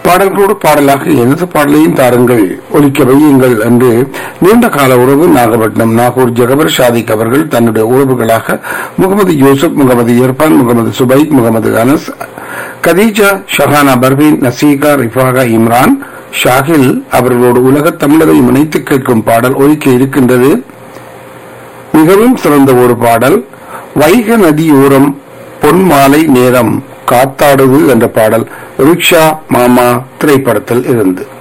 பாடல்களோடு பாடலாக எனது பாடலையும் தாருங்கள் ஒலிக்க வையுங்கள் என்று நீண்ட கால உறவு நாகப்பட்டினம் நாகூர் ஜெகபர் ஷாதிக் அவர்கள் தன்னுடைய உறவுகளாக முகமது யூசுப் முகமது இர்பான் முகமது சுபைக் முகமது அனஸ் கதீஜா ஷஹானா பர்வீன் நசீகா ரிஃபாகா இம்ரான் ஷாகில் அவர்களோடு உலகத் தமிழரை இணைத்து கேட்கும் பாடல் ஒலிக்க இருக்கின்றது மிகவும் சிறந்த ஒரு பாடல் வைக நதியோரம் பொன் மாலை நேரம் காத்தாடுது என்ற பாடல் ரிக்ஷா மாமா திரைப்படத்தில் இருந்து